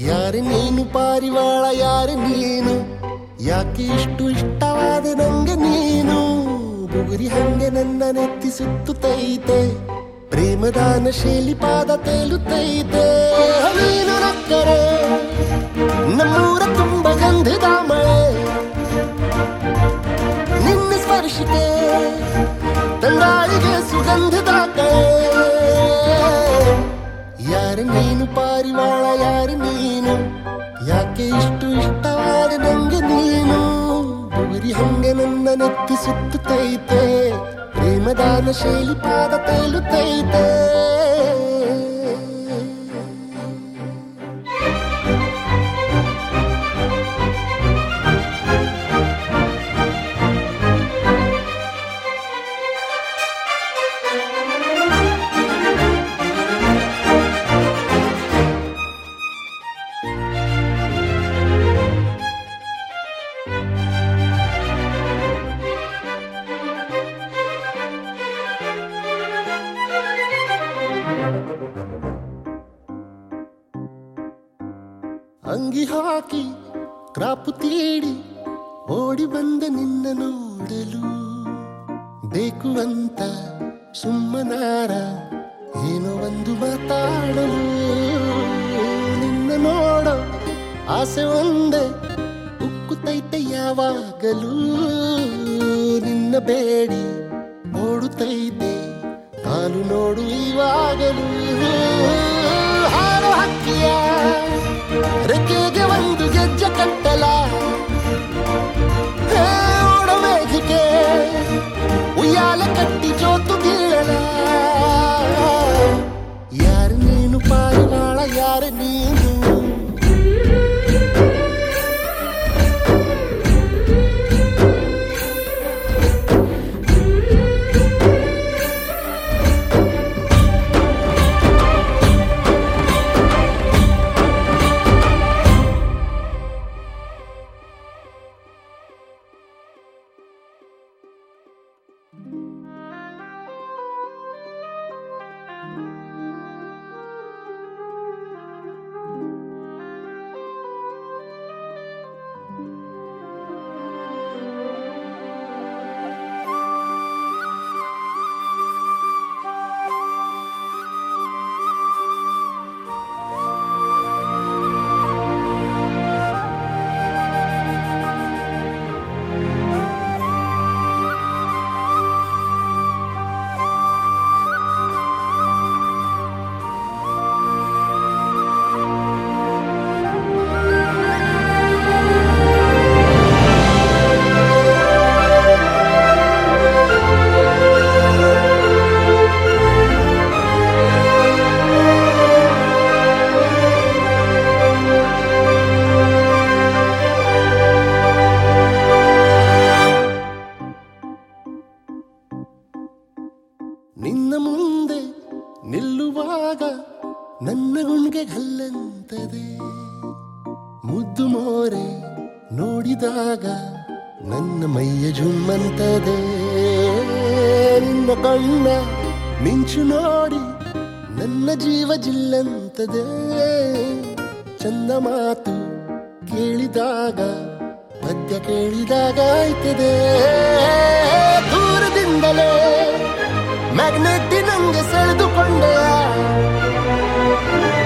ಯಾರೆ ನೀನು ಪಾರಿವಾಳ ಯಾರೆ ನೀನು ಯಾಕೆ ಇಷ್ಟು ಇಷ್ಟವಾದ ನಂಗೆ ನೀನು ಬುಗುರಿ ಹಂಗೆ ನನ್ನ ನೆತ್ತಿ ಸುತ್ತುತ್ತೈತೆ ಪ್ರೇಮದಾನ ಶೈಲಿ ಪಾದ ತೇಲುತ್ತೈತೆ ನೀನು ನಕ್ಕರೆ ನಮ್ಮೂರ ತುಂಬ ಗಂಧದ ಮಳೆ ನಿನ್ನ ಸ್ಪರ್ಶಕ್ಕೆ ತಂಗಾಳಿಗೆ ಸುಗಂಧದ ಕಳೆ ಯಾರ ನೀನು ಪಾರಿವಾಳ ಯಾರ ನೀನು ಯಾಕೆ ಇಷ್ಟು ಇಷ್ಟವಾದ ನಂಗೆ ನೀನು ಬುಗುರಿ ಹಂಗೆ ನನ್ನ ನೆತ್ತಿ ಸುತ್ತುತ್ತೈತೆ ಪ್ರೇಮದಾನ ಶೈಲಿ ಪಾದ ತೇಲುತ್ತೈತೆ ಅಂಗಿ ಹಾಕಿ ಕ್ರಾಪು ತೀಡಿ ಓಡಿ ಬಂದ ನಿನ್ನ ನೋಡಲು ಬೇಕು ಅಂತ ಸುಮ್ಮನಾರ ಏನೋ ಒಂದು ಮಾತಾಡಲು ನಿನ್ನ ನೋಡ ಆಸೆ ಒಂದೇ ಉಕ್ಕುತ್ತೈತೆ ಯಾವಾಗಲೂ ನಿನ್ನ ಬೇಡಿ ಓಡುತ್ತೈತೆ ಕಾಲು ನೋಡು ಇವಾಗಲೂ ಹಾರು ಹಕ್ಕಿಯ ರೆಕ್ಕೆಗೆ ಒಂದು ಗೆಜ್ಜೆ ಕಟ್ಟಲ ಹೇ, ಓಡೋ ಮೇಘಕ್ಕೆ ಉಯ್ಯಾಲ ಕಟ್ಟಿ ಜೋತು ಬೀಳಲ ಯಾರು ನೀನು ಪಾರಿವಾಳ ಯಾರು ನೀನು ನಿನ್ನ ಮುಂದೆ ನಿಲ್ಲುವಾಗ ನನ್ನ ಗುಣ್ಗೆ ಗಲ್ಲಂತದೆ ಮುದ್ದು ಮೋರೆ ನೋಡಿದಾಗ ನನ್ನ ಮೈಯ ಜುಮ್ಮಂತದೆ ನಿನ್ನ ಕಣ್ಣ ಮಿಂಚು ನೋಡಿ ನನ್ನ ಜೀವ ಜಿಲ್ಲಂತದೆ ಚಂದ ಮಾತು ಕೇಳಿದಾಗ ಪದ್ಯ ಕೇಳಿದಾಗ ಆಯ್ತದೆ ದೂರದಿಂದಲೇ ಮ್ಯಾಗ್ನೆಟ್ ನಂಗೆ ಸೆಳೆದುಕೊಂಡೆ